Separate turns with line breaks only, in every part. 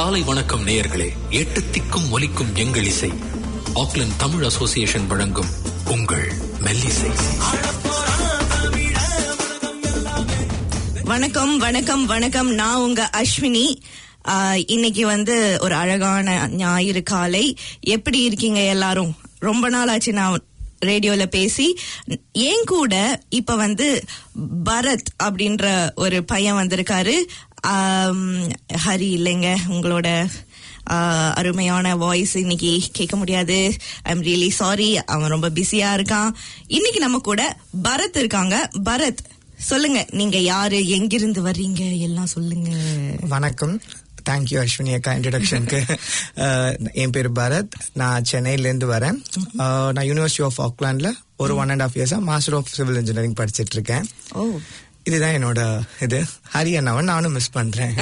காலை வணக்கம் நேயர்களே எட்டு திக்கும் ஒலிக்கும் எங்கள் இசை ஆக்லாந்து தமிழ் அசோசியேஷன் வழங்கும் உங்கள் மெல்லிசை
வணக்கம் வணக்கம் வணக்கம் நான் உங்க அஸ்வினி ஆஹ், இன்னைக்கு வந்து ஒரு அழகான ஞாயிறு காலை எப்படி இருக்கீங்க எல்லாரும் ரொம்ப நாள் ஆச்சு நான் ரேடியோல பேசி ஏன் கூட இப்ப வந்து பரத் அப்படின்ற ஒரு பையன் வந்திருக்காரு ஆம், ஹரி இல்லைங்க உங்களோட ஆஹ், அருமையான வாய்ஸ் இன்னைக்கு கேட்க முடியாது ஐ எம் ரியலி சாரி அவன் ரொம்ப பிஸியா இருக்கான் இன்னைக்கு நம்ம கூட பரத் இருக்காங்க பரத் சொல்லுங்க நீங்க யாரு எங்கிருந்து வர்றீங்க எல்லாம் சொல்லுங்க
வணக்கம் தேங்க்யூ அஸ்வினி அக்கா இன்ட்ரடக்ஷனுக்கு என் பேர் பரத் நான் சென்னையிலேருந்து வரேன் அஹ், நான் யூனிவர்சிட்டி ஆஃப் ஆக்லாண்ட்ல ஒரு ஒன் அண்ட் ஆஃப் இயர்ஸா மாஸ்டர் ஆஃப் சிவில் இன்ஜினியரிங் படிச்சிட்டு இருக்கேன்
ஓ
இதுதான் என்னோட இது ஹரி அண்ணாவை நானும் மிஸ் பண்றேன்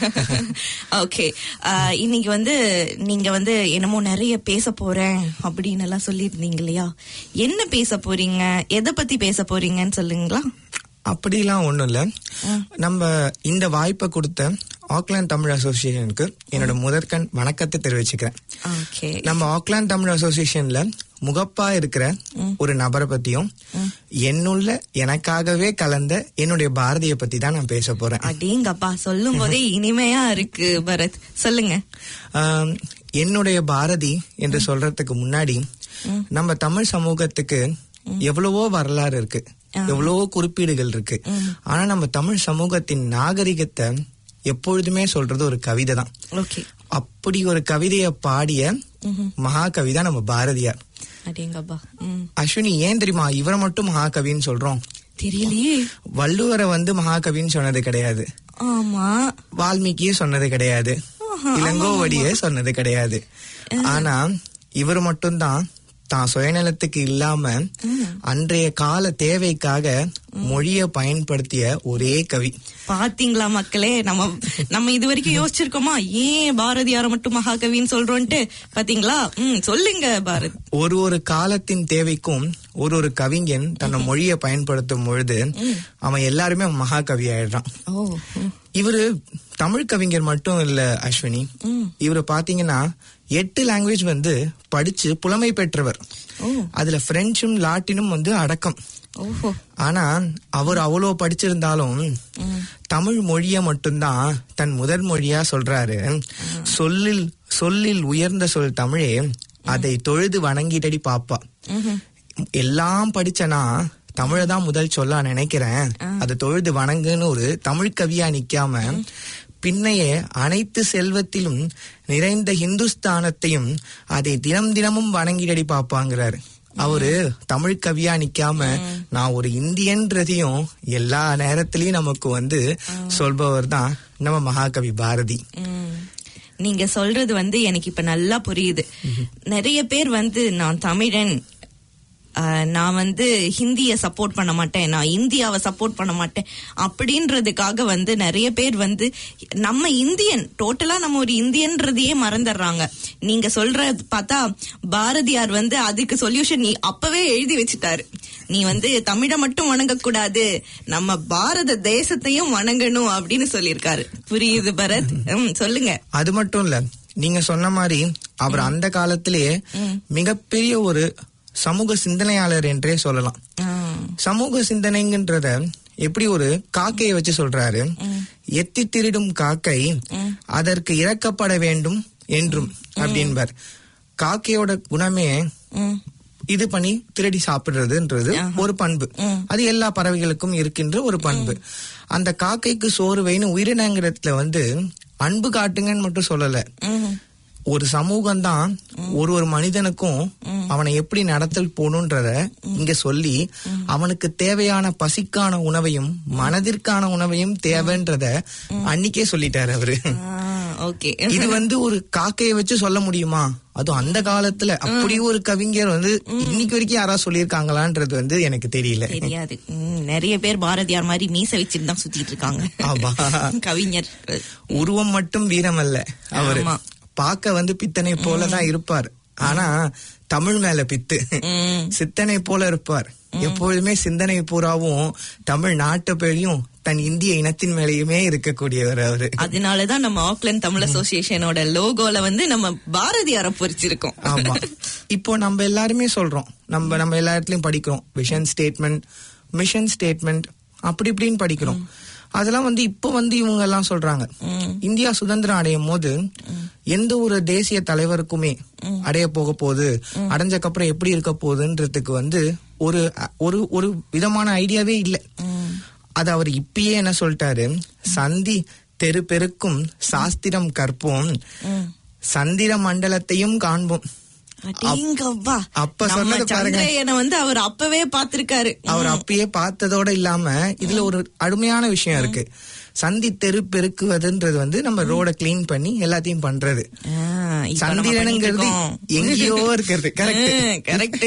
ஓகே இன்னைக்கு வந்து நீங்க வந்து என்னமோ நிறைய பேச போறேன் அப்படின்னு எல்லாம் சொல்லியிருந்தீங்க இல்லையா என்ன பேச போறீங்க எதை பத்தி பேச போறீங்கன்னு சொல்லுங்களா
அப்படிலாம் ஒண்ணும் இல்ல நம்ம இந்த வாய்ப்பை கொடுத்த ஆக்லாந்து தமிழ் அசோசியேஷனுக்கு என்னோட முதற்கண் வணக்கத்தை தெரிவிச்சுக்கிறேன்
ஓகே
நம்ம ஆக்லாந்து தமிழ் அசோசியேஷன்ல முகப்பா இருக்கிற ஒரு நபரை பத்தியும் என்னுள்ள எனக்காகவே கலந்த என்னுடைய பாரதியை பத்தி தான் நான் பேச போறேன்
அடேங்கப்பா சொல்லும் போதே இனிமையா இருக்கு பரத் சொல்லுங்க
ஆம், என்னுடைய பாரதி என்று சொல்றதுக்கு முன்னாடி நம்ம தமிழ் சமூகத்துக்கு எவ்வளவோ வரலாறு இருக்கு எவ்வளவோ குறிப்பீடுகள் இருக்கு ஆனா நம்ம தமிழ் சமூகத்தின் நாகரிகத்தை எப்பொழுதுமே சொல்றது ஒரு கவிதை தான்
ஓகே
அப்படி ஒரு கவிதையை பாடிய மகாகவி தான் நம்ம பாரதியார்
அடேங்கப்பா ம்
அஸ்வினி ஏன் தெரியுமா இவரை மட்டும் மகாகவின்னு சொல்றோம்
தெரியலையே
வள்ளுவரை வந்து மகாகவின்னு சொன்னது கிடையாது
ஆமா
வால்மீகியே சொன்னது கிடையாது இளங்கோவடியே சொன்னது கிடையாது ஆனா இவர் மட்டும்தான் தான் சுயநலத்துக்கு இல்லாம அன்றைய கால தேவைக்காக மொழியை பயன்படுத்திய ஒரே கவி
பாத்தீங்களா மக்களே நம்ம நம்ம இது வரைக்கும் யோசிச்சிருக்கோமா ஏன் பாரதியார மட்டும் மகாகவின்னு சொல்றோம்ட்டு பாத்தீங்களா ம் சொல்லுங்க பாரத்
ஒரு ஒரு காலத்தின் தேவைக்கும் ஒரு ஒரு கவிஞன் தன்னை மொழியை பயன்படுத்தும் பொழுது அவன் எல்லாருமே மகாகவி ஆயிடுறான்
ஓ ம்,
இவரு தமிழ் கவிஞர் மட்டும் இல்ல அஸ்வினி இவரு பாத்தீங்கன்னா எட்டு லாங்குவேஜ் வந்து படிச்சு புலமை பெற்றவர்
ஓ
அதுல பிரெஞ்சும் லாட்டினும் வந்து அடக்கம்
ஓஹோ
ஆனா அவர் அவ்வளோ படிச்சிருந்தாலும் தமிழ் மொழிய மட்டும்தான் தன் முதல் மொழியா சொல்றாரு சொல்லில் சொல்லில் உயர்ந்த சொல் தமிழே அதை தொழுது வணங்கிடடி பாப்பா எல்லாம் படிச்சனா தமிழை தான் முதல் சொல்ல நினைக்கிறேன் அதை தொழுது வணங்குன்னு ஒரு தமிழ் கவியா நிக்காம பின்னையே அனைத்து செல்வத்திலும் நிறைந்த ஹிந்துஸ்தானத்தையும் அதை தினம் தினமும் வணங்கிடடி பாப்பாங்கிறாரு அவரு தமிழ் கவியா நிக்காம நான் ஒரு இந்தியன்றதையும் எல்லா நேரத்திலயும் நமக்கு வந்து சொல்பவர் தான் நம்ம மகாகவி பாரதி
ம். நீங்க சொல்றது வந்து எனக்கு இப்ப நல்லா புரியுது நிறைய பேர் வந்து நான் தமிழன் ஆஹ், நான் வந்து ஹிந்திய சப்போர்ட் பண்ண மாட்டேன் நான் இந்தியாவை சப்போர்ட் பண்ண மாட்டேன் அப்படின்றதுக்காக வந்து நிறைய பேர் வந்து நம்ம இந்தியன் டோட்டலா நம்ம ஒரு இந்தியன்றதையே மறந்துடுறாங்க நீங்க சொல்றது பார்த்தா பாரதியார் வந்து அதுக்கு சொல்யூஷன் அப்பவே எழுதி வச்சுட்டாரு நீ வந்து தமிழை மட்டும் வணங்கக்கூடாது நம்ம பாரத தேசத்தையும் வணங்கணும் அப்படின்னு சொல்லியிருக்காரு புரியுது பரத் ம், சொல்லுங்க
அது மட்டும் இல்ல நீங்க சொன்ன மாதிரி அவர் அந்த காலத்திலேயே மிகப்பெரிய ஒரு சமூக சிந்தனையாளர் என்றே சொல்லலாம்
ஆ,
சமூக சிந்தனைங்கன்றத எப்படி ஒரு காக்கையை வச்சு சொல்றாரு எத்தி திருடும் காக்கை அதற்கு இறக்கப்பட வேண்டும் என்றும் அப்படின்பார் காக்கையோட குணமே
ம்,
இது பண்ணி திருடி சாப்பிடுறதுன்றது ஒரு பண்பு அது எல்லா பறவைகளுக்கும் இருக்கின்ற ஒரு பண்பு அந்த காக்கைக்கு சோறு வைன்னு உயிரினங்கிறதுல வந்து அன்பு காட்டுங்கன்னு மட்டும் சொல்லல
ம்,
ஒரு சமூகம் தான் ஒரு ஒரு மனிதனுக்கும் அவனை எப்படி நடத்தல் போகணுன்றத இங்க சொல்லி அவனுக்கு தேவையான பசிக்கான உணவையும் மனதிற்கான உணவையும் தேவைன்றத அன்னைக்கே சொல்லிட்டாரு அவரு
ஆ, ஓகே
இது வந்து ஒரு காக்கையை வச்சு சொல்ல முடியுமா அதுவும் அந்த காலத்துல அப்படி ஒரு கவிஞர் வந்து இன்னைக்கு வரைக்கும் யாராவது சொல்லியிருக்காங்களான்றது வந்து எனக்கு தெரியல
தெரியாது ம், நிறைய பேர் பாரதியார் மாதிரி மீச வச்சுட்டு தான் சுத்திட்டு இருக்காங்க
ஆமா.
கவிஞர்
உருவம் மட்டும் வீரம் அல்ல அவரு
ஆமா.
பார்க்க வந்து பித்தனை போலதான் இருப்பார் ஆனா தமிழ் மேல பித்து
ம்.
சித்தனை போல இருப்பார் எப்பொழுதுமே சிந்தனை பூராவும் தமிழ் நாட்டு பேரையும் தன் இந்திய இனத்தின் மேலேயுமே இருக்கக்கூடியவர் அவரு
அதனாலதான் நம்ம ஆக்லாந்து தமிழ் அசோசியேஷனோட லோகோல வந்து நம்ம பாரதியார பொறிச்சிருக்கோம்
ஆமா இப்போ நம்ம எல்லாருமே சொல்றோம் நம்ம நம்ம எல்லா இடத்துலயும் படிக்கிறோம் விஷன் ஸ்டேட்மெண்ட் மிஷன் ஸ்டேட்மெண்ட் அப்படி இப்படின்னு படிக்கிறோம் அதெல்லாம் வந்து இப்போ வந்து இவங்க எல்லாம் சொல்றாங்க இந்தியா சுதந்திரம் அடையும் போது எந்த ஒரு தேசிய தலைவருக்குமே அடைய போக போகுது அடைஞ்சக்கப்புறம் எப்படி இருக்க போகுதுன்றதுக்கு வந்து ஒரு ஒரு ஒரு விதமான ஐடியாவே இல்லை அது அவர் இப்பயே என்ன சொல்லிட்டாரு சந்தி தெரு பெருக்கும் சாஸ்திரம் கற்போம் சந்திர மண்டலத்தையும் காண்போம்
அடேங்கப்பா.
அப்ப
நம்ம
சொன்னது பாருங்க.
சந்திரயானை வந்து அவர் அப்பவே பாத்திருக்காரு
அவர் அப்பயே பார்த்ததோட இல்லாம இதுல ஒரு அருமையான விஷயம் இருக்கு சந்தி தெரு பெருக்குவதுன்றது வந்து நம்ம ரோட கிளீன் பண்ணி எல்லாத்தையும் பண்றது
ஆ, இப்ப நம்ம
சந்திரனுங்கிறது
பண்ணிட்டு இருக்கோம்.
எங்கேயோ இருக்கிறது கரெக்ட்
ஆ, correct.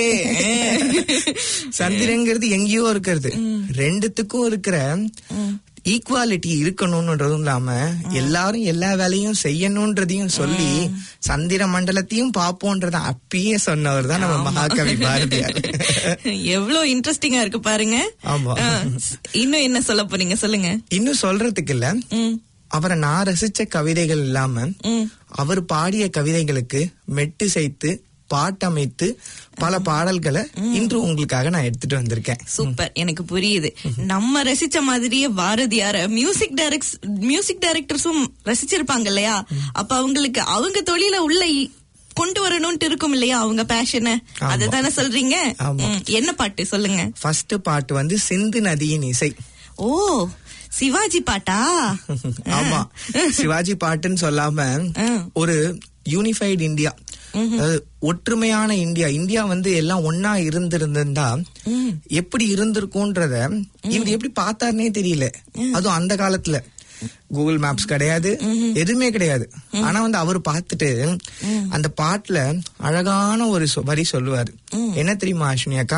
சந்திரங்கிறது எங்கேயோ இருக்கிறது ரெண்டுத்துக்கும் இருக்கிற ஈக்குவாலிட்டி இருக்கணும்ன்றதும் இல்லாம எல்லாரும் எல்லா வேலையும் செய்யணும்ன்றதையும் சொல்லி சந்திர மண்டலத்தையும் பாப்போன்றத அப்பயே சொன்னவர் தான் நம்ம மகாகவி பாரதியார்
எவ்வளவு இன்ட்ரெஸ்டிங்கா இருக்கு பாருங்க
ஆமா.
ஆ, இன்னும் என்ன சொல்ல போறீங்க சொல்லுங்க
இன்னும் சொல்றதுக்கு இல்ல
ம்,
அவரை நான் ரசிச்ச கவிதைகள் இல்லாம
ம்.
அவர் பாடிய கவிதைகளுக்கு மெட்டு செய்து பாட்டமைத்து பல பாடல்களை இன்று உங்களுக்காக நான் எடுத்துட்டு வந்திருக்கேன்
சூப்பர் எனக்கு புரியுது நம்ம ரசிச்ச மாதிரியே பாரதியார மியூசிக் டைரக்ட் மியூசிக் டைரக்டர்ஸும் ரசிச்சிருப்பாங்க இல்லையா அப்ப அவங்களுக்கு அவங்க தொழில உள்ள இ- கொண்டு வரணும்ட்டு இருக்கும் இல்லையா அவங்க பேஷனை
ஆமா.
அததானே சொல்றீங்க
ஆமா.
ம், என்ன பாட்டு சொல்லுங்க
ஃபர்ஸ்ட் பாட்டு வந்து சிந்து நதியின் இசை
ஓ சிவாஜி பாட்டா
ஆமா சிவாஜி பாட்டுன்னு சொல்லாம
ஆ.
ஒரு யூனிஃபைடு இந்தியா அதாவது ஒற்றுமையான இந்தியா இந்தியா வந்து எல்லாம் ஒன்னா இருந்திருந்திருந்தா எப்படி இருந்திருக்கும்ன்றத இவர் எப்படி பார்த்தாருனே தெரியல அதுவும் அந்த காலத்துல கூகுள் மேப்ஸ் கிடையாது எதுவுமே கிடையாது ஆனா வந்து அவர் பார்த்துட்டு அந்த பாட்டுல அழகான ஒரு சொ- வரி சொல்லுவாரு என்ன தெரியுமா அஸ்வினி அக்கா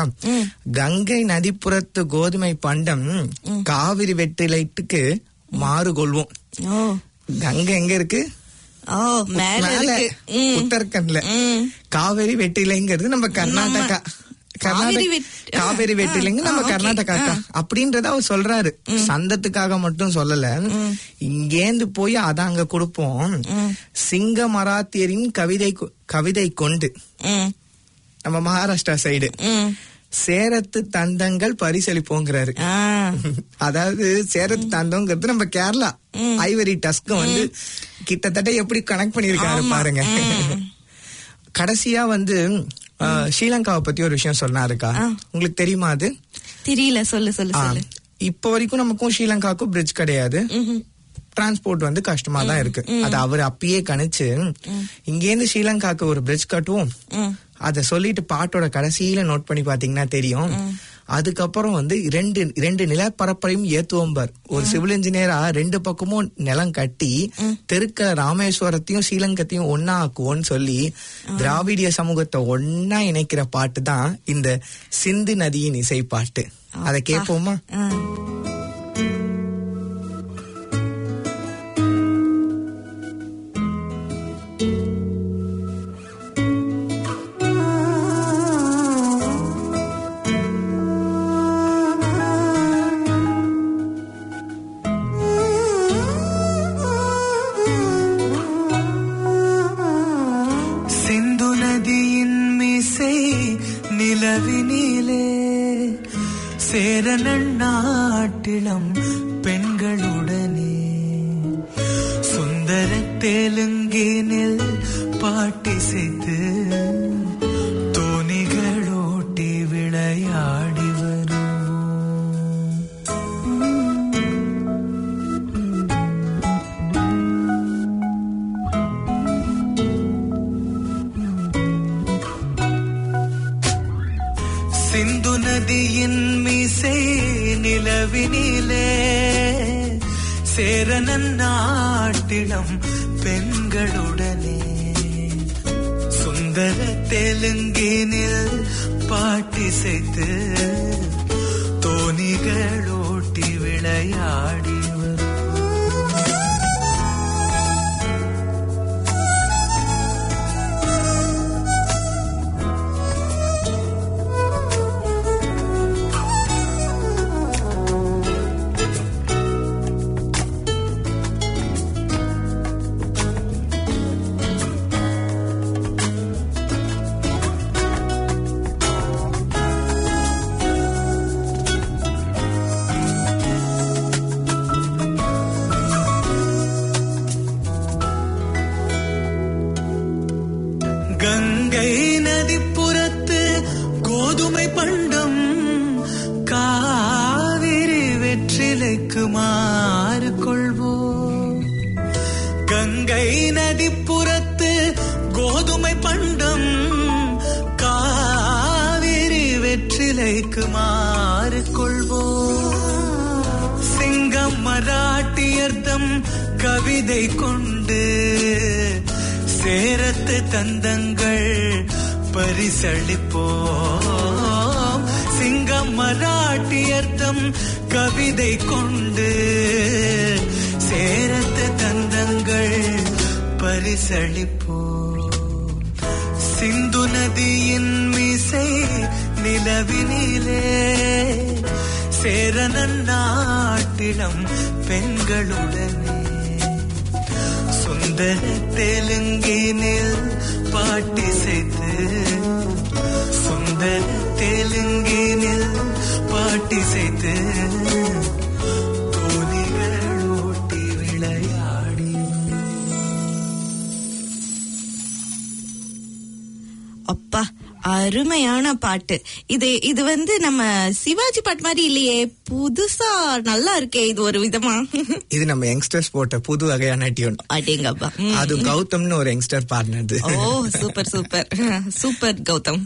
கங்கை நதிப்புறத்து கோதுமை பண்டம் காவிரி வெற்றிலைட்டுக்கு மாறு கொள்வோம்
ஓ
கங்கை எங்க இருக்கு
ஓ மேல
மேல
இருக்கு ம்.
உத்தரகண்ட்ல
ம்.
காவேரி வெற்றிலைங்கிறது நம்ம கர்நாடகா
காவேரி
கர்நாடக
வெட்-
காவேரி
ஆ,
வெற்றிலைங்க
ஆ,
நம்ம
okay.
கர்நாடகா
ஆ.
அப்படின்றத அவர் சொல்றாரு சந்தத்துக்காக மட்டும் சொல்லல இங்கேந்து போய் அத அங்க கொடுப்போம் சிங்க மராத்தியரின் கவிதை கொ- கவிதை கொண்டு
ம்,
நம்ம மகாராஷ்டிரா சைடு
ம்.
சேரத்து தந்தங்கள் பரிசளிப்போங்கிறாரு
ஆ,
அதாவது சேரத்து தந்தங்கிறது நம்ம கேரளா ஐவரி டஸ்க் வந்து கிட்டத்தட்ட எப்படி கனெக்ட் பண்ணிருக்காரு
ஆமா.
பாருங்க
ம்.
கடைசியா வந்து அஹ், ஸ்ரீலங்காவை பத்தி ஒரு விஷயம் சொன்னாருக்கா உங்களுக்கு தெரியுமா அது
தெரியல சொல்லு சொல்லு
ஆ,
சொல்லு
இப்போ வரைக்கும் நமக்கும் ஸ்ரீலங்காவுக்கும் பிரிட்ஜ் கிடையாது டிரான்ஸ்போர்ட் வந்து கஷ்டமா தான் இருக்கு அது அவர் அப்பயே கணிச்சு இங்கேருந்து ஸ்ரீலங்காக்கு ஒரு பிரிட்ஜ் கட்டுவோம்
ம்.
அத சொல்லிட்டு பாட்டோட கடைசியில நோட் பண்ணி பாத்தீங்கன்னா தெரியும் அதுக்கப்புறம் வந்து ரெண்டு ரெண்டு நிலப்பரப்பையும் ஏத்துவோம் பார் ஒரு சிவில் இன்ஜினியரா ரெண்டு பக்கமும் நிலம் கட்டி தெருக்க ராமேஸ்வரத்தையும் ஸ்ரீலங்கத்தையும் ஒன்னா ஆக்குவோம்னு சொல்லி திராவிடிய சமூகத்தை ஒன்னா இணைக்கிற பாட்டு தான் இந்த சிந்து நதியின் இசை பாட்டு அதை கேட்போமா
ஆ.
சிந்து நதியின் மிசை நிலவினிலே சேர நாட்டிலம் பெண்களுடனே சுந்தர தெலுங்கினில் பாட்டிசைத்து தோணிகளோட்டி விளையாடி வருவோம் சிந்து நதியின் மீசை நிலவினிலே சேரனன் நாட்டிடம் பெண்களுடனே சுந்தர தெலுங்கினில் பாட்டிசைத்து தோணிகளோட்டி விளையாடி வரும் இருக்குமாறு கொள்வோம் கங்கை நதிப்புறத்து கோதுமை பண்டம் காவிரி வெற்றிலைக்கு மாறு கொள்வோம் சிங்கம் மராட்டியர்தம் கவிதை கொண்டு சேரத்து தந்தங்கள் பரிசளிப்போம் சிங்கம் மராட்டியர்தம் கவிதை கொண்டு சேரத்து தந்தங்கள் பரிசளிப்போம் சிந்து நதியின் மிசை நிலவினிலே சேரனன் நாட்டிடம் பெண்களுடனே சுந்தர தெலுங்கினில் பாட்டிசைத்து சுந்தர தெலுங்கினில் பாட்டிசைத்து தோணிகள் ஓட்டி விளையாடி
அப்பா அருமையான பாட்டு இது இது வந்து நம்ம சிவாஜி பாட்டு மாதிரி இல்லையே புதுசா நல்லா இருக்கே இது ஒரு விதமா
இது நம்ம யங்ஸ்டர்ஸ் போட்ட புது வகையான டியூன்
அடேங்கப்பா ம்.
அது கௌதம்னு ஒரு யங்ஸ்டர் பாடினது
oh super super super Gautham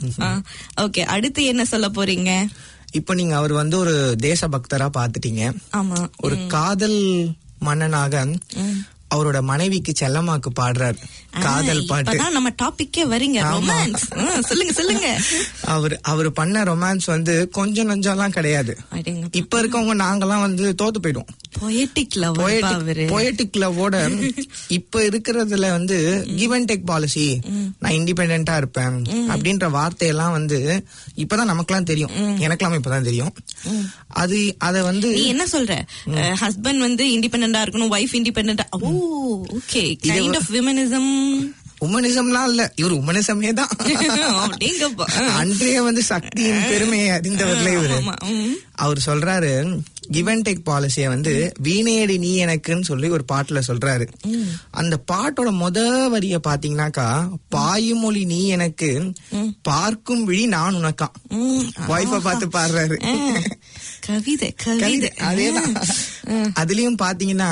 okay அடுத்து என்ன சொல்ல போறீங்க
இப்போ நீங்க அவர் வந்து ஒரு தேசபக்தரா பாத்துட்டீங்க
ஆமா
ஒரு காதல் மன்னனாக அவரோட மனைவிக்கு செல்லமாக்கு பாடுறார் காதல்
ஆ,
பாட்டு
இப்பதான் நம்ம டாபிக்கே வரீங்க
ஆமா.
ரொமான்ஸ் சொல்லுங்க சொல்லுங்க
அவர் அவர் பண்ண ரொமான்ஸ் வந்து கொஞ்சம் நஞ்சம்லாம் கிடையாது
அடேங்கப்பா.
இப்ப இருக்கவங்க நாங்கெல்லாம் வந்து தோத்து போயிடும்
பொயட்டிக் லவ் அவரு
பொயட்டிக் லவோட இப்ப இருக்கிறதுல வந்து கிவ் அண்ட் டேக் பாலிசி நான் இண்டிபெண்டா இருப்பேன் அப்படின்ற வார்த்தையெல்லாம் வந்து இப்பதான் நமக்கெல்லாம் தெரியும் எனக்கெல்லாம் இப்பதான் தெரியும் அது அத வந்து
நீ என்ன சொல்ற ஹஸ்பண்ட் வந்து இண்டிபெண்டா இருக்கணும் ஒய்ஃப் இண்டிபெண்டா ஓ ஓகே
இது
கைண்ட் ஆஃப் விமனிசம்
உமனிசம்லாம் இல்ல இவர் உமனிசமே தான்
அப்படிங்கப்பா
அன்றைய வந்து சக்தியின் பெருமையை அறிந்தவர்ல இவரு
ஆமா, ம்.
அவர் சொல்றாரு கிவ் அண்ட் டேக் பாலிசிய வந்து வீணையடி நீ எனக்குன்னு சொல்லி ஒரு பாட்டுல சொல்றாரு அந்த பாட்டோட முத வரிய பாத்தீங்கன்னாக்கா பாயுமொழி நீ எனக்கு பார்க்கும் விழி நான் உனக்கா
ம்.
ஒய்ஃப பார்த்து பாடுறாரு
ஆ, கவிதை கவிதை
கவிதை அதேதான் அதுலயும் பாத்தீங்கன்னா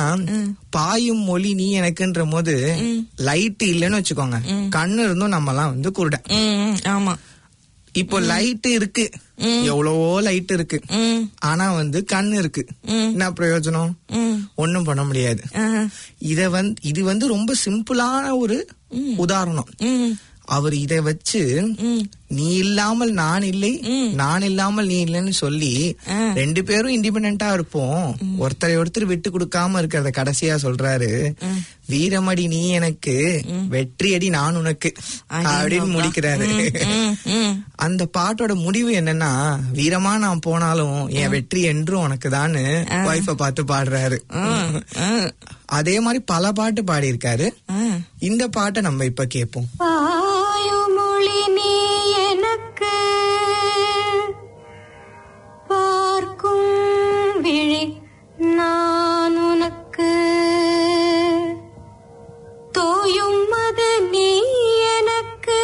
பாயும் மொழி நீ எனக்குன்ற போது லைட் இல்லைன்னு வச்சுக்கோங்க கண்ணு இருந்தும் நம்ம எல்லாம் வந்து குருட
ம், ம், ஆமா
இப்போ லைட் இருக்கு எவ்வளவோ லைட் இருக்கு
ம்,
ஆனா வந்து கண்ணு இருக்கு என்ன பிரயோஜனம்
ம்.
ஒண்ணும் பண்ண முடியாது
ஆ,
இத வந்து இது வந்து ரொம்ப சிம்பிளான ஒரு உதாரணம்
ம்,
அவர் இத வச்சு
ம்.
நீ இல்லாமல் நான் இல்லை நான் இல்லாமல் நீ இல்லைன்னு சொல்லி ரெண்டு பேரும் இண்டிபெண்டா இருப்போம் ஒருத்தரை ஒருத்தர் விட்டு கொடுக்காம இருக்கிறத கடைசியா சொல்றாரு வீரமடி நீ எனக்கு வெற்றியடி நான் உனக்கு அப்படின்னு முடிக்கிறாரு
ம், ம்.
அந்த பாட்டோட முடிவு என்னன்னா வீரமா நான் போனாலும் என் வெற்றி என்றும் உனக்கு தான்னு ஒய்ஃப பார்த்து பாடுறாரு
ஆ,
அதே மாதிரி பல பாட்டு பாடியிருக்காரு
ஆ.
இந்த பாட்டை நம்ம இப்ப கேட்போம்
பாயுமொழி நீ எனக்கு பார்க்கும் விழி நான் உனக்கு தோயும் அது நீ எனக்கு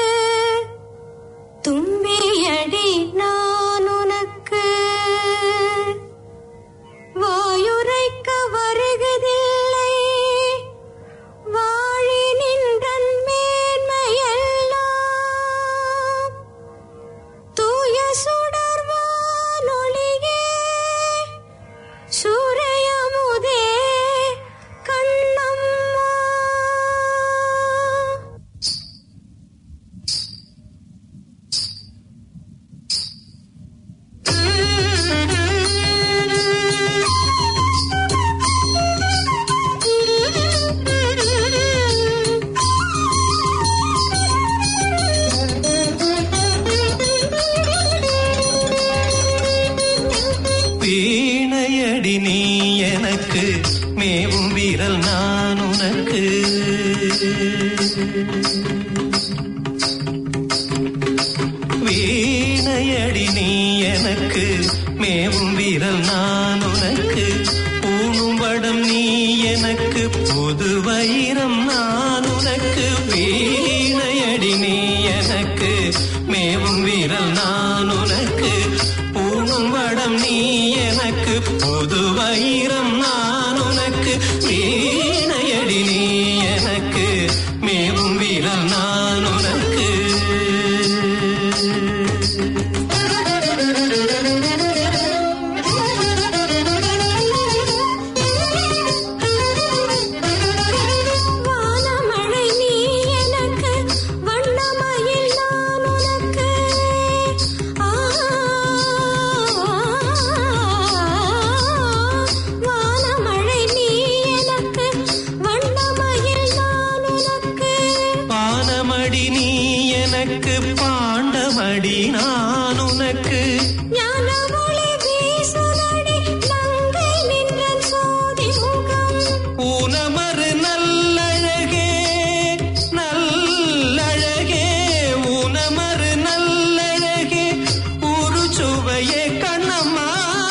தும்பியடி நான் உனக்கு வாயுரைக்க வருகதில்லை வாழி நின்றன் மேன்மையெல்லாம் தூய சுடர்வானொளியே சூரியமுதே கண்ணம்மா
வீணையடி நீ எனக்கு மேவும் வீரல் நான் உனக்கு வீணையடி நீ எனக்கு மேவும் வீரல் நான் உனக்கு பூணும் வடம் நீ எனக்கு புது வைரம் நான் உனக்கு வீணையடி நீ எனக்கு மேவும் வீரல் நான் உனக்கு பூணும் வடம் நீ எனக்கு புது வைரம் வீணையடி நீ எனக்கு மேவும் வீரல் நான் உனக்கு
வானமழை நீ எனக்கு வண்ணமயில் நான் உனக்கு ஆ வானமழை நீ எனக்கு வண்ணமயில் நான் உனக்கு
பானமடி நீ எனக்கு பாண்டமடி நான் உனக்கு
ஞான ஒளி வீசுதடி நங்கை நின்றன் சோதி முகம்
ஊனமறு நல்லழகே நல்லழகே ஊனமறு நல்லழகே ஒரு சுவையே கண்ணம்மா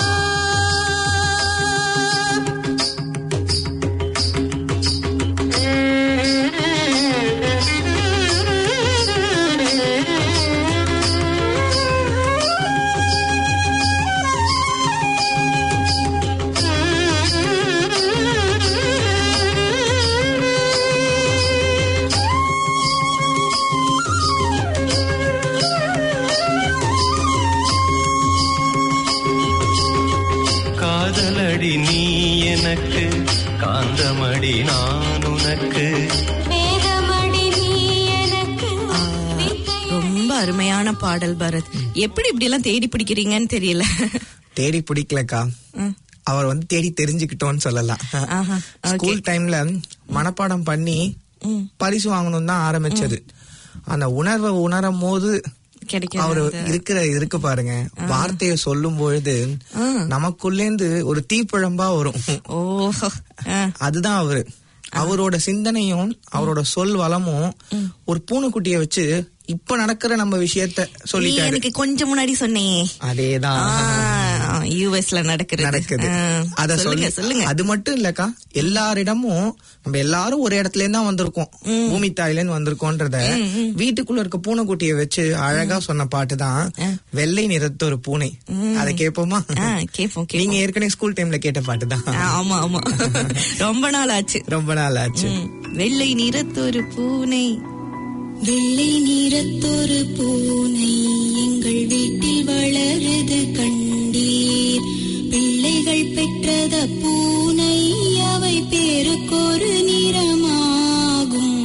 காதலடி நீ எனக்கு காந்தமடி நான் உனக்கு
மேகமடி நீ எனக்கு வித்தை
ரொம்ப அருமையான பாடல் பரத் எப்படி இப்படி எல்லாம் தேடி பிடிக்கிறீங்கன்னு தெரியல
தேடி பிடிக்கலக்கா
ம்.
அவர் வந்து தேடி தெரிஞ்சுக்கிட்டோம்னு சொல்லலாம்
ஆஹா, okay.
ஸ்கூல் டைம்ல மனப்பாடம் பண்ணி பரிசு வாங்கணும் தான் ஆரம்பிச்சது அந்த உணர்வை உணரும் போது
கிடைக்கிறது
அவரு
அந்த-
இருக்கிற இருக்கு பாருங்க வார்த்தைய சொல்லும் பொழுது நமக்குள்ளேந்து ஒரு தீப்பிழம்பா வரும்
ஓ ஆ.
அதுதான் அவரு அவரோட சிந்தனையும் அவரோட சொல் வளமும் ஒரு பூனைக்குட்டிய வச்சு இப்ப நடக்கிற நம்ம விஷயத்த
நீ
சொல்லிட்டாரு
எனக்கு கொஞ்சம் முன்னாடி சொன்னியே
அதேதான்
யூஎஸ்ல நடக்கிறது
நடக்குது
ஆ,
அத
சொல்லுங்க
சொல்லி
சொல்லுங்க
அது மட்டும் இல்லக்கா எல்லாரிடமும் நம்ம எல்லாரும் ஒரு இடத்துல இருந்து தான் வந்திருக்கோம் பூமி தாயில இருந்து வந்திருக்கோன்றத வீட்டுக்குள்ள இருக்க பூனைக்குட்டிய வச்சு அழகா சொன்ன பாட்டு தான் வெள்ளை நிறத்த ஒரு பூனை அதை கேட்போமா
ஆ, கேப்போம் கேப்போம்
நீங்க ஏற்கனவே ஸ்கூல் டைம்ல கேட்ட பாட்டு தான்
ஆ, ஆமா ஆமா ரொம்ப நாள் ஆச்சு
ரொம்ப நாள் ஆச்சு
ம். வெள்ளை நிறத்தொரு பூனை
வெள்ளை நிறத்தொரு பூனை எங்கள் வீட்டில் வளருது கண்டீர் பிள்ளைகள் பெற்றது பூனை அவை பேருக்கொரு நிறமாகும்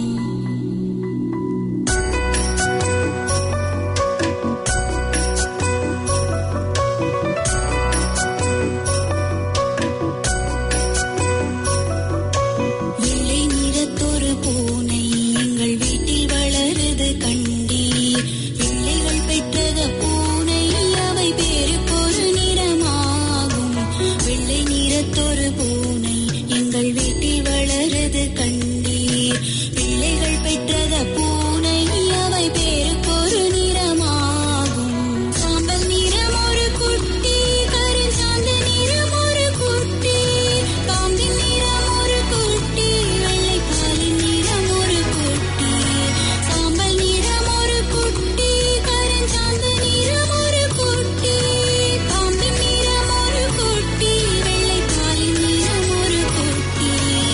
வெள்ளை நிறத்தொரு பூனை எங்கள் வீட்டில் வளருது கண்டீர் பிள்ளைகள் பெற்றது பூனை அவை பேருக்கொரு நிறமாகும் வெள்ளை நிறத்தொரு பூனை எங்கள் வீட்டில் வளருது கண்டீர் பிள்ளைகள் பெற்றது பூனை அவை பேருக்கொரு நிறமாகும் சாம்பல் நிறம் ஒரு குட்டி கரும் சாந்த நிறம் ஒரு குட்டி காம்பின் நிறம் ஒரு குட்டி வெள்ளை காலின் நிறம் ஒரு குட்டி சாம்பல் நிறம் ஒரு குட்டி கரும் சாந்த நிறம் ஒரு குட்டி காம்பின் நிறம் ஒரு குட்டி வெள்ளை காலின் நிறம் ஒரு குட்டி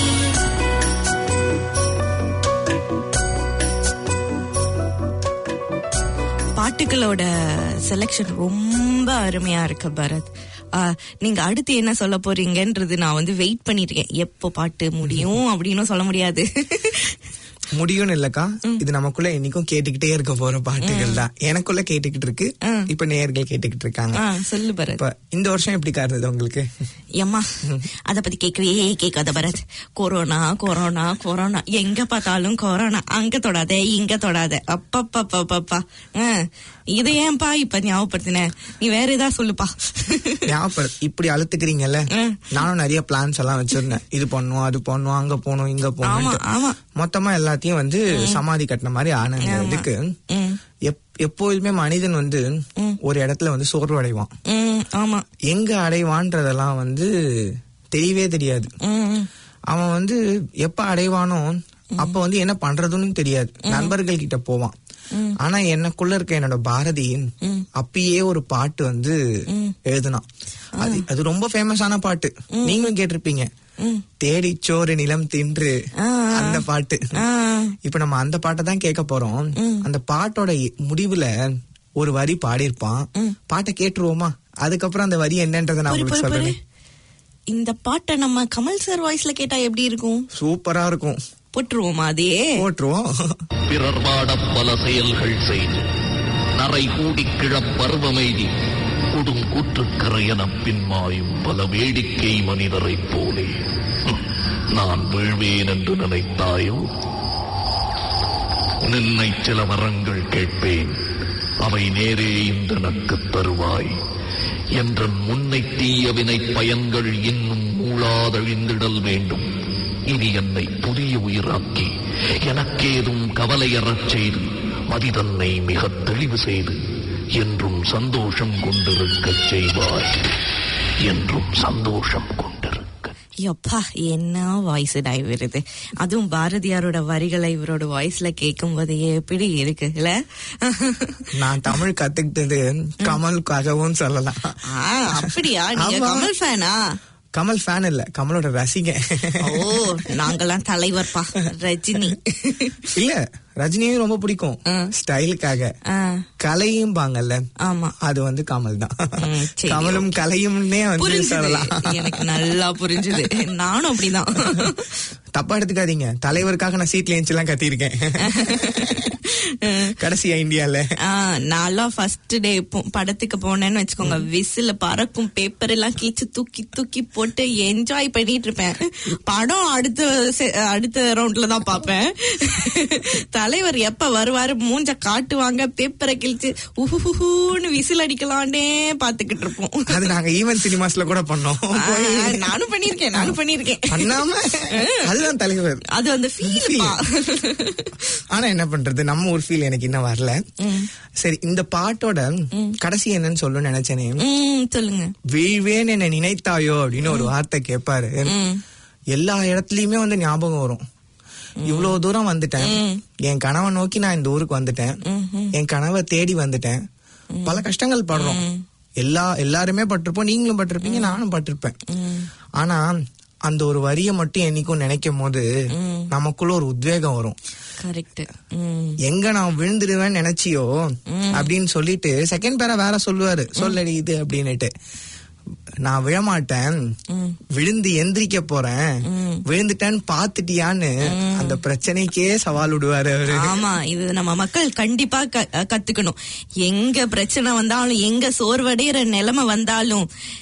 பாட்டுகளோட செலெக்ஷன் ரொம்ப அருமையா இருக்கு பரத் ஆ, நீங்க அடுத்து என்ன சொல்ல போறீங்கன்றது நான் வந்து வெயிட் பண்ணிருக்கேன் எப்போ பாட்டு முடியும் அப்படின்னு சொல்ல முடியாது
முடியும்னு இல்லக்கா இது நமக்குள்ள என்னைக்கும் கேட்டுக்கிட்டே இருக்க போற பாட்டுகள் தான் எனக்குள்ள கேட்டுக்கிட்டு இருக்கு இப்ப நேயர்கள் கேட்டுக்கிட்டு இருக்காங்க
ஆ, சொல்லு பரத்
இப்ப இந்த வருஷம் எப்படிக்கா இருந்தது உங்களுக்கு
ஏம்மா அத பத்தி கேட்கவே கேட்காத பரத் கொரோனா கொரோனா கொரோனா எங்க பார்த்தாலும் கொரோனா அங்க தொடாத இங்க தொடாத அப்பப்பப்பப்பா இது ஏன்பா இப்ப ஞாபகப்படுத்தின நீ வேற ஏதாவது சொல்லுப்பா
ஞாபகம் இப்படி அழுத்துக்கிறீங்கல்ல
ம்.
நானும் நிறைய பிளான்ஸ் எல்லாம் வச்சிருந்தேன் இது பண்ணுவோம் அது பண்ணுவோம் அங்க போகணும் இங்க
ஆமா
போகணும்
ஆமா
மொத்தமா எல்லாத்தையும் வந்து சமாதி கட்டின மாதிரி ஆனது
ஆமா.
இதுக்கு
ம்,
எப்- எப்போதுமே மனிதன் வந்து ஒரு இடத்துல வந்து சோர்வடைவான்
ம், ஆமா
எங்க அடைவான்றதெல்லாம் வந்து தெரியவே தெரியாது
ம், ம்.
அவன் வந்து எப்ப அடைவானோ அப்ப வந்து என்ன பண்றதுன்னு தெரியாது நண்பர்கள் கிட்ட போவான் ஆனா எனக்குள்ள இருக்க என்னோட பாரதி அப்பயே ஒரு பாட்டு வந்து எழுதுனான் அது அது ரொம்ப ஃபேமஸான பாட்டு நீங்களும் கேட்டிருப்பீங்க தேடி சோறு நிலம் தின்று
ஆ, ஆ.
அந்த பாட்டு
ஆ.
இப்ப நம்ம அந்த பாட்டை தான் கேட்க போறோம் அந்த பாட்டோட இ- முடிவுல ஒரு வரி பாடியிருப்பான் பாட்டை கேட்டுருவோமா அதுக்கப்புறம் அந்த வரி என்னன்றதை நான்
பொறு,
உங்களுக்கு
பொறு, பொறு.
சொல்றேன்
இந்த பாட்டை நம்ம கமல் சார் வாய்ஸ்ல கேட்டா எப்படி இருக்கும்
சூப்பரா இருக்கும்
போட்டுருவோமா அதே
போட்டுருவோம்
பிறர் வாடப் பல செயல்கள் செய்து நரை கூடிக் கிழப் பருவமெய்தி கொடும் கூற்றுக்கரையெனப் பின்மாயும் பல வேடிக்கை மனிதரைப் போலே ஹம், நான் வீழ்வேன் என்று நினைத்தாயோ நின்னை சில வரங்கள் கேட்பேன் அவை நேரே இன்றனக்குத் தருவாய் என்ற முன்னை தீய வினை பயன்கள் இன்னும் மூளாதழிந்திடல் வேண்டும் இனி என்னை புதிய உயிராக்கி எனக்கேதும் கவலையறச் செய்து மதிதன்னை மிகத் தெளிவு செய்து என்றும் சந்தோஷம் கொண்டிருக்கச் செய்வாய் என்றும் சந்தோஷம் கொண்டிருக்க
யப்பா என்ன வாய்ஸ் டாய் வருது அதுவும் பாரதியாரோட வரிகளை இவரோட வாய்ஸ்ல கேட்கும் போது எப்படி இருக்கு இல்ல
நான் தமிழ் கத்துக்கிட்டது கமலுக்காகவும் சொல்லலாம்
ஆ, அப்படியா நீங்க
ஆமா.
கமல் ஃபேனா
கமல் ஃபேன் இல்ல கமலோட ரசிகன்
ஓ நாங்கெல்லாம் தலைவர்ப்பா ரஜினி
இல்ல ரஜினியும் ரொம்ப பிடிக்கும் ஸ்டைலுக்காக
ஆ,
கலையும் பாங்கல்ல
ஆமா
அது வந்து கமல் தான்
ம், சரி,
கமலும் கலையும்னே வந்து
புரிஞ்சுது
சொல்லலாம்
எனக்கு நல்லா புரிஞ்சுது நானும் அப்படிதான்
தப்பா எடுத்துக்காதீங்க தலைவருக்காக நான் சீட்ல எல்லாம் கத்திருக்கேன் கடைசியா இந்தியால
ஆ, நான்லாம் ஃபர்ஸ்ட் டே படத்துக்கு போனேன்னு வச்சுக்கோங்க விசில பறக்கும் பேப்பர் எல்லாம் கீச்சு தூக்கி தூக்கி போட்டு என்ஜாய் பண்ணிட்டு இருப்பேன் படம் அடுத்த se- அடுத்த ரவுண்ட்ல தான் பாப்பேன் தலைவர் எப்ப வருவாரு மூஞ்ச காட்டுவாங்க பேப்பரை கிழிச்சு உஹுன்னு விசில் அடிக்கலான்னே பாத்துக்கிட்டு இருப்போம்
அது நாங்க ஈவென்ட் சினிமாஸ்ல கூட பண்ணோம்
ஆ, நானும் பண்ணிருக்கேன் நானும் பண்ணிருக்கேன்
பண்ணாம அதுதான் தலைவர்
அது அந்த ஃபீல்
ஆனா என்ன பண்றது நம்ம ஒரு ஃபீல் எனக்கு இன்னும் வரல சரி இந்த பாட்டோட கடைசி என்னன்னு சொல்லணும்னு நினைச்சேனே
ம் சொல்லுங்க
வீழ்வேன் என்ன நினைத்தாயோ அப்படின்னு ஒரு வார்த்தை கேட்பாரு எல்லா இடத்துலயுமே வந்து ஞாபகம் வரும் இவ்வளவு தூரம் வந்துட்டேன் என் கனவை நோக்கி நான் இந்த ஊருக்கு வந்துட்டேன் என் கனவை தேடி வந்துட்டேன் பல கஷ்டங்கள் படுறோம் எல்லா எல்லாருமே பட்டிருப்போம் நீங்களும் பட்டிருப்பீங்க நானும் பட்டிருப்பேன் ஆனா அந்த ஒரு வரியை மட்டும் என்னைக்கும் நினைக்கும் போது நமக்குள்ள ஒரு உத்வேகம் வரும்
கரெக்ட் ம்
எங்க நான் விழுந்துடுவேன்னு நினைச்சியோ அப்படின்னு சொல்லிட்டு செகண்ட் பேரா வேற சொல்லுவாரு சொல்லடி இது அப்படின்னுட்டு நான் விழமாட்டேன் விழுந்து எந்திரிக்க போறேன் விழுந்துட்டேன்னு பாத்துட்டியான்னு அந்த பிரச்சனைக்கே சவால் விடுவாரு அவரு
ஆமா இது நம்ம மக்கள் கண்டிப்பா க- கத்துக்கணும் எங்க பிரச்சனை வந்தாலும் எங்க சோர்வடைகிற நிலைமை வந்தாலும்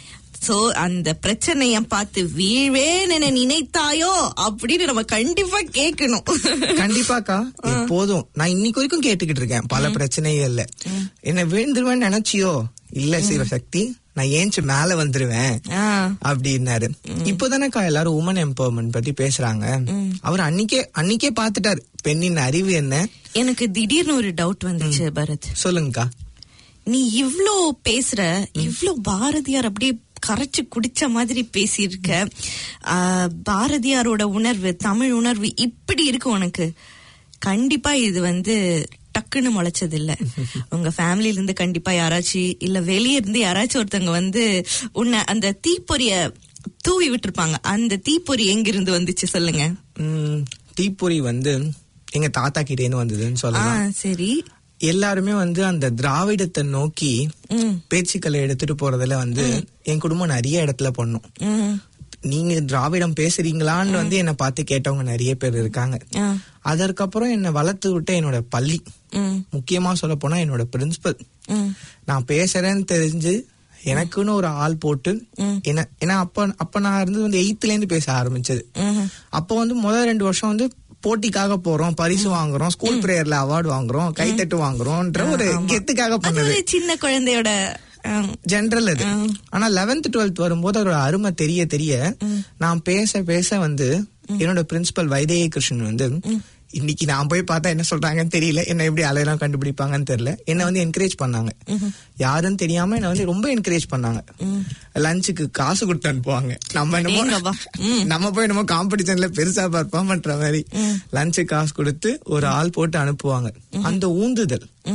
சோ அந்த பிரச்சனைய பார்த்து வீழ்வேன் என நினைத்தாயோ அப்படின்னு நம்ம கண்டிப்பா கேட்கணும்
கண்டிப்பாக்கா எப்போதும் நான் இன்னைக்கு வரைக்கும் கேட்டுக்கிட்டு இருக்கேன் பல பிரச்சனைகள்ல என்ன விழுந்துருவேன்னு நினைச்சியோ இல்ல சிவசக்தி நான் ஏஞ்சி மேல வந்துருவேன்
ஆ,
அப்படின்னாரு இப்போதானக்கா எல்லாரும் உமன் எம்பவர்மெண்ட் பத்தி பேசுறாங்க அவர் அன்னைக்கே அன்னைக்கே பாத்துட்டாரு பெண்ணின் அறிவு என்ன
எனக்கு திடீர்னு ஒரு டவுட் வந்துச்சு பரத்
சொல்லுங்கக்கா
நீ இவ்ளோ பேசுற இவ்ளோ பாரதியார் அப்படியே கரைச்சு குடிச்ச மாதிரி பேசியிருக்க ஆ, பாரதியாரோட உணர்வு தமிழ் உணர்வு இப்படி இருக்கு உனக்கு கண்டிப்பா இது வந்து டக்குன்னு முளைச்சது இல்ல உங்க ஃபேமிலில இருந்து கண்டிப்பா யாராச்சும் இல்ல வெளிய இருந்து யாராச்சும் ஒருத்தவங்க வந்து உன்னை அந்த தீப்பொறிய தூவி விட்டுருப்பாங்க அந்த தீப்பொறி எங்கிருந்து வந்துச்சு சொல்லுங்க
உம், தீப்பொறி வந்து எங்க தாத்தா கிட்டேன்னு வந்ததுன்னு
ஆ
சொல்லலாம்
சரி
எல்லாருமே வந்து அந்த திராவிடத்தை நோக்கி
ம்
பேச்சுக்களை எடுத்துட்டு போறதுல வந்து என் குடும்பம் நிறைய இடத்துல பண்ணும்
ம்
நீங்க திராவிடம் பேசுறீங்களான்னு வந்து என்னை பார்த்து கேட்டவங்க நிறைய பேர் இருக்காங்க
ஆ
அதற்கப்புறம் என்னை வளர்த்து விட்ட என்னோட பள்ளி
ம்
முக்கியமா சொல்ல போனா என்னோட பிரின்சிபல்
ம்
நான் பேசுறேன்னு தெரிஞ்சு எனக்குன்னு ஒரு ஆள் போட்டு என்ன ஏன்னா அப்ப அப்ப நான் இருந்து வந்து எயித்துல இருந்து பேச ஆரம்பிச்சது
ம்
அப்போ வந்து முதல் ரெண்டு வருஷம் வந்து போட்டிக்காக போறோம் பரிசு வாங்குறோம் ஸ்கூல் பிரேயர்ல அவார்டு வாங்குறோம் கைத்தட்டு வாங்குறோம்ன்ற ஒரு கெத்துக்காக
அது
பண்ணது
ஒரு சின்ன குழந்தையோட ஆம்,
ஜென்ரல் அது ஆனா லெவன்த் டுவெல்த் வரும்போது அதோட அருமை தெரிய தெரிய நான் பேச பேச வந்து என்னோட பிரின்சிபல் வைதேகி கிருஷ்ணன் வந்து இன்னைக்கு நான் போய் பார்த்தா என்ன சொல்றாங்கன்னு தெரியல என்ன எப்படி அலையெல்லாம் கண்டுபிடிப்பாங்கன்னு தெரியல என்ன வந்து என்கரேஜ் பண்ணாங்க யாருன்னு தெரியாம என்ன வந்து ரொம்ப என்கரேஜ் பண்ணாங்க லஞ்சுக்கு காசு கொடுத்து அனுப்புவாங்க நம்ம
ஏங்கப்பா.
என்னமோ நம்ம போய் என்னமோ காம்படிஷன்ல பெருசா பர்ஃபார்ம் பண்ற மாதிரி லஞ்சு காசு கொடுத்து ஒரு ஆள் போட்டு அனுப்புவாங்க அந்த ஊந்துதல்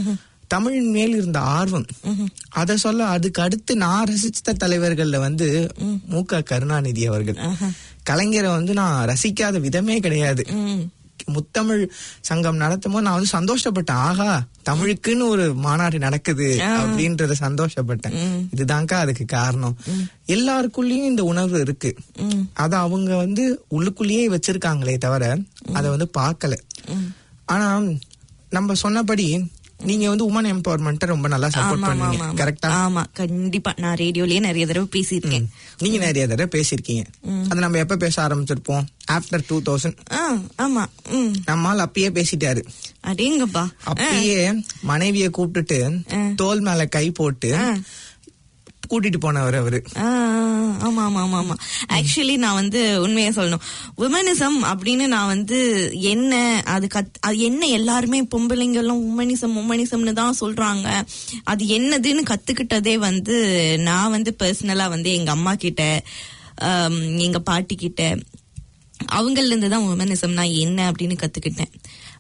தமிழின் மேல் இருந்த ஆர்வம் அத சொல்ல அதுக்கு அடுத்து நான் ரசித்த தலைவர்கள்ல வந்து மு க கருணாநிதி அவர்கள் கலைஞரை வந்து நான் ரசிக்காத விதமே கிடையாது முத்தமிழ் சங்கம் நடத்தும் போது நான் வந்து சந்தோஷப்பட்டேன் ஆகா தமிழுக்குன்னு ஒரு மாநாடு நடக்குது அப்படின்றத சந்தோஷப்பட்டேன் இதுதான்க்கா அதுக்கு காரணம் எல்லாருக்குள்ளயும் இந்த உணர்வு இருக்கு அத அவங்க வந்து உள்ளுக்குள்ளேயே வச்சிருக்காங்களே தவிர அத வந்து பார்க்கல ஆனா நம்ம சொன்னபடி நீங்க வந்து உமன் எம்பவர்மெண்ட் ரொம்ப நல்லா சப்போர்ட்
ஆமா, ஆமா,
பண்ணுவீங்க
ஆமா.
கரெக்டா
ஆமா கண்டிப்பா நான் ரேடியோலயே நிறைய தடவை பேசியிருக்கேன்
நீங்க நிறைய தடவை பேசியிருக்கீங்க அது நம்ம எப்ப பேச ஆரம்பிச்சிருப்போம் ஆஃப்டர் டூ தௌசண்ட்
ஆ, ஆமா ம்
நம்மால் அப்பயே பேசிட்டாரு
அடேங்கப்பா
அப்பயே மனைவிய கூப்பிட்டுட்டு தோல் மேல கை போட்டு கூட்டிட்டு போனவர் அவரு
ஆ, ஆமா ஆமா ஆமா ஆமா ஆக்சுவலி நான் வந்து உண்மையா சொல்லணும் உமனிசம் அப்படின்னு நான் வந்து என்ன அது கத் அது என்ன எல்லாருமே பொம்பளைங்க எல்லாம் உமனிசம் உமனிசம்னு தான் சொல்றாங்க அது என்னதுன்னு கத்துக்கிட்டதே வந்து நான் வந்து பர்சனலா வந்து எங்க அம்மா கிட்ட ஆம், எங்க பாட்டி கிட்ட அவங்கள்ல இருந்து தான் உமனிசம்னா என்ன அப்படின்னு கத்துக்கிட்டேன்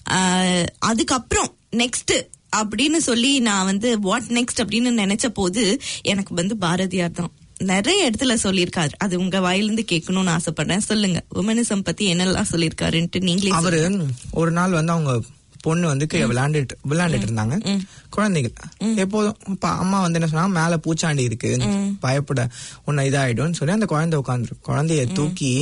ஆஹ் அதுக்கப்புறம் நெக்ஸ்ட் அப்படின்னு சொல்லி நான் வந்து வாட் நெக்ஸ்ட் அப்படின்னு நினைச்ச போது எனக்கு வந்து பாரதியார் தான் நிறைய இடத்துல சொல்லியிருக்காரு அது உங்க வாயிலிருந்து கேட்கணும்னு ஆசைப்படுறேன் சொல்லுங்க உமனிசம் பத்தி என்னெல்லாம் சொல்லியிருக்காருன்ட்டு நீங்களே
அவரு
சொல்லுங்க.
ஒரு நாள் வந்து அவங்க பொண்ணு வந்து கீழே விளையாண்டுட்டு விளையாண்டுட்டு இருந்தாங்க குழந்தைகள் எப்போதும் அப்ப அம்மா வந்து என்ன சொன்னாங்க மேல பூச்சாண்டி இருக்கு பயப்பட உன்னை இதாயிடும்னு சொல்லி அந்த குழந்தை உட்காந்துரு குழந்தைய தூக்கி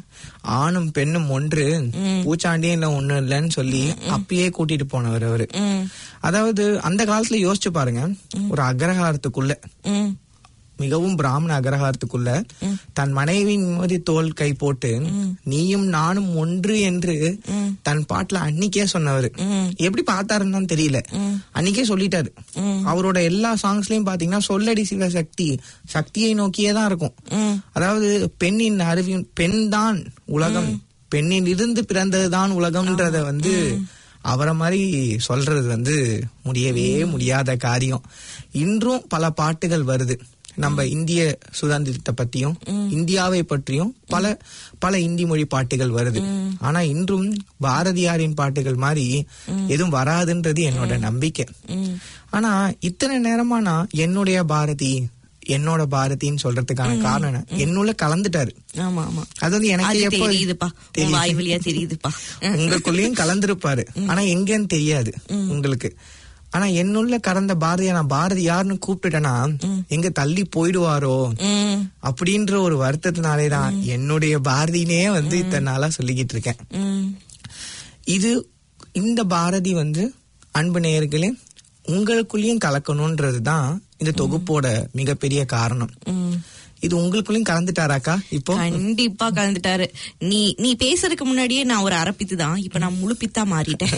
ஆணும் பெண்ணும் ஒன்று பூச்சாண்டியும் இல்ல ஒண்ணு இல்லைன்னு சொல்லி அப்பயே கூட்டிட்டு போனவர் அவரு
ம்,
அதாவது அந்த காலத்துல யோசிச்சு பாருங்க ஒரு அக்ரஹாரத்துக்குள்ள
ம்,
மிகவும் பிராமண அக்ரஹாரத்துக்குள்ள தன் மனைவியின் மீது தோல் கை போட்டு நீயும் நானும் ஒன்று என்று தன் பாட்டுல அன்னிக்கே சொன்னவர் எப்படி பார்த்தாருன்னு தான் தெரியல அன்னிக்கே சொல்லிட்டாரு அவரோட எல்லா சாங்ஸ்லயும் பாத்தீங்கன்னா சொல்லடி சிவ சக்தி சக்தியை நோக்கியே தான் இருக்கும் அதாவது பெண்ணின் அறிவின் பெண் தான் உலகம் பெண்ணில் இருந்து பிறந்ததுதான் உலகம்ன்றத வந்து அவரை மாதிரி சொல்றது வந்து முடியவே முடியாத காரியம் இன்றும் பல பாட்டுகள் வருது நம்ம இந்திய சுதந்திரத்தை பத்தியும் இந்தியாவை பற்றியும் பல பல இந்தி மொழி பாட்டுகள் வருது ஆனா இன்றும் பாரதியாரின் பாட்டுகள் மாதிரி எதுவும் வராதுன்றது என்னோட நம்பிக்கை ஆனா இத்தனை நேரமா நான் என்னுடைய பாரதி என்னோட பாரதின்னு சொல்றதுக்கான காரணம் என்ன? என்னுள்ள கலந்துட்டாரு
ஆமா ஆமா
அது வந்து எனக்கு
அது
எப்போ
தெரியுதுப்பா உன் வாய் வழியா தெரியுதுப்பா
உங்களுக்குள்ளயும் கலந்திருப்பாரு ஆனா எங்கன்னு தெரியாது உங்களுக்கு ஆனா என்னுள்ள கடந்த பாரதியா நான் பாரதி யாருன்னு கூப்பிட்டுட்டேன்னா எங்க தள்ளி போயிடுவாரோ
ம்,
அப்படின்ற ஒரு வருத்தத்தினாலேதான் என்னுடைய பாரதினே வந்து இத்தனை நாளா சொல்லிக்கிட்டு இருக்கேன்
ம்,
இது இந்த பாரதி வந்து அன்பு நேயர்களே உங்களுக்குள்ளேயும் கலக்கணும்ன்றதுதான் இந்த தொகுப்போட மிகப்பெரிய காரணம்
ம்.
இது உங்களுக்குள்ளேயும் கலந்துட்டாராக்கா இப்போ
கண்டிப்பா கலந்துட்டாரு நீ நீ பேசுறதுக்கு முன்னாடியே நான் ஒரு அரப்பித்து தான் இப்ப நான் முழு பித்தா மாறிட்டேன்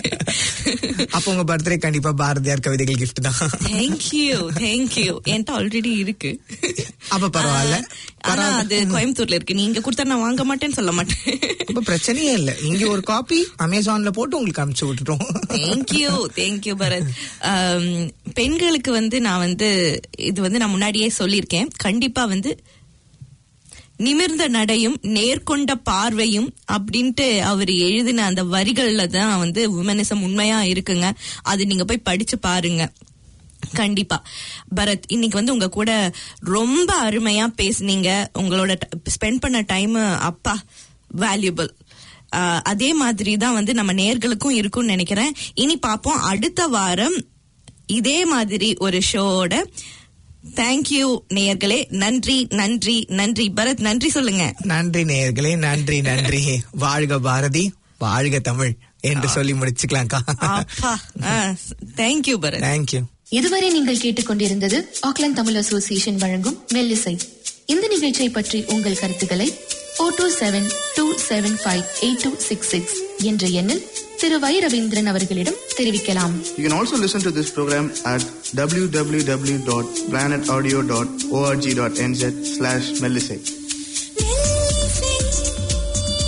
அப்ப உங்க பர்த்டே கண்டிப்பா பாரதியார் கவிதைகள் gift தான்
தேங்க்யூ தேங்க்யூ என்கிட்ட ஆல்ரெடி இருக்கு
அப்ப பரவாயில்ல.
ஆ, ஆனா அது கோயம்புத்தூர்ல இருக்கு நீங்க கொடுத்தா நான் வாங்க மாட்டேன்னு சொல்ல மாட்டேன்
அப்ப பிரச்சனையே இல்ல இங்க ஒரு காப்பி அமேசான்ல போட்டு உங்களுக்கு அனுப்பிச்சு விட்டுட்டோம்
தேங்க்யூ தேங்க்யூ பரத் ஆம், பெண்களுக்கு வந்து நான் வந்து இது வந்து நான் முன்னாடியே சொல்லியிருக்கேன் கண்டிப்பா வந்து நிமிர்ந்த நடையும் நேர்கொண்ட பார்வையும் அப்படின்ட்டு அவர் எழுதின அந்த வரிகள்ல தான் வந்து உமனிசம் உண்மையா இருக்குங்க அது நீங்க போய் படிச்சு பாருங்க கண்டிப்பா பரத் இன்னைக்கு வந்து உங்க கூட ரொம்ப அருமையா பேசுனீங்க உங்களோட ஸ்பெண்ட் பண்ண டைம் அப்பா வேல்யூபிள் அதே மாதிரி தான் வந்து நம்ம நேர்களுக்கும் இருக்கும்னு நினைக்கிறேன் இனி பார்ப்போம் அடுத்த வாரம் இதே மாதிரி ஒரு ஷோவோட தேங்க்யூ நேயர்களே நன்றி நன்றி நன்றி பரத் நன்றி சொல்லுங்க
நன்றி நேயர்களே நன்றி நன்றி வாழ்க பாரதி வாழ்க தமிழ் என்று சொல்லி முடிச்சுக்கலாம்க்கா
அப்பா தேங்க்யூ பரத்
தேங்க்யூ
இதுவரை நீங்கள் கேட்டுக்கொண்டிருந்தது ஆக்லாந்து தமிழ் அசோசியேஷன் வழங்கும் மெல்லிசை இந்த நிகழ்ச்சியை பற்றி உங்கள் கருத்துக்களை O two seven two seven five eight two six six என்ற எண்ணில் திரு வை ரவீந்திரன் அவர்களிடம் தெரிவிக்கலாம்
You can also listen to this program at www.planetaudio.org.nz slash Melisate.